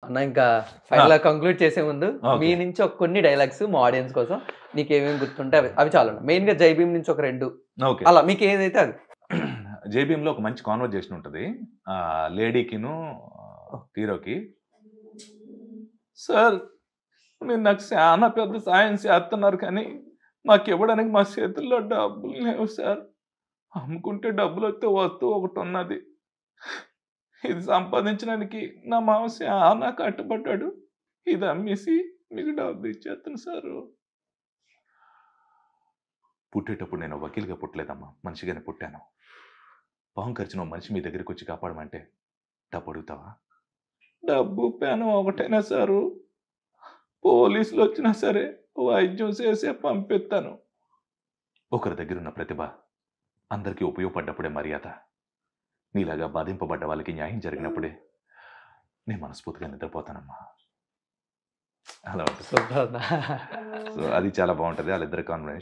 అన్న ఇంకా ఫైనల్ గా కంక్లూడ్ చేసే ముందు Okay. మీ నుంచి ఒక కొన్ని డైలాగ్స్ మా ఆడియన్స్ కోసం నీకు ఏమేమి గుర్తుంటే అవి అవి చాలు మెయిన్ గా జై భీమ్ నుంచి ఒక రెండు ఓకే అలా మీకు ఏదైతే అది జేబీఎంలో ఒక మంచి కాన్వర్జేషన్ ఉంటుంది లేడీకిను హీరోకి సార్ మీరు నాకు చాలా పెద్ద సాయం చేస్తున్నారు కానీ మాకు ఇవ్వడానికి మా చేతుల్లో డబ్బులు లేవు సార్ అమ్ముకుంటే డబ్బులు వస్తే వస్తువు ఒకటి ఉన్నది ఇది సంపాదించడానికి నా మామ చాలా కట్టుబడ్డాడు ఇది అమ్మేసి మీకు డబ్బు ఇచ్చేస్తాను సార్ పుట్టేటప్పుడు నేను వకీల్గా పుట్టలేదమ్మా మనిషిగానే పుట్టాను పాము ఖర్చున మనిషి మీ దగ్గరికి వచ్చి కాపాడమంటే డబ్బు అడుగుతావా డబ్బు పేనం ఒకటైనా సారు పోలీసులు వచ్చినా సరే వైద్యం చేసే పంపిస్తాను ఒకరి దగ్గర ఉన్న ప్రతిభ అందరికీ ఉపయోగపడ్డప్పుడే మర్యాద నీలాగా బాధింపబడ్డ వాళ్ళకి న్యాయం జరిగినప్పుడే నేను మనస్ఫూర్తిగా నిద్రపోతానమ్మా అలా ఉంటుంది సూపర్ అన్న సో అది చాలా బాగుంటుంది వాళ్ళిద్దరి కాన్ఫిడెన్స్